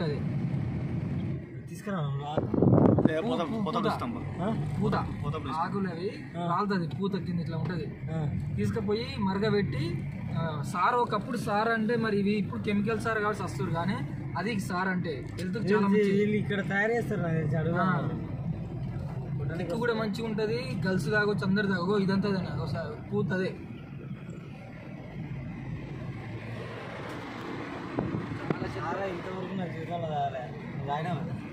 ఉంటుంది తీసుకురా పోతాం పోతాం ఇస్తాం బా. పూత పోతాం ఆకులు అవి రాలుతుంది పూత కింద ఇట్లా ఉంటుంది తీసుకుపోయి మరగబెట్టి ఆ, సార్ ఒకప్పుడు సార్ అంటే మరి ఇవి ఇప్పుడు కెమికల్ సార్ కాబట్టి వస్తారు కానీ అది సార్ అంటే హెల్త్ చాలా మంచిది వీళ్ళు ఇక్కడ తయారు చేస్తారు నాకు తెలిసి అడుగుదాం ఆ. కిక్కు కూడా మంచిగా ఉంటుంది గర్ల్స్ తాగొచ్చు అందరు తాగో ఇదంతా దాని ఒకసారి పూతదే చాలా ఇంతవరకు నాకు జీవితంలో తాగలే తాగినా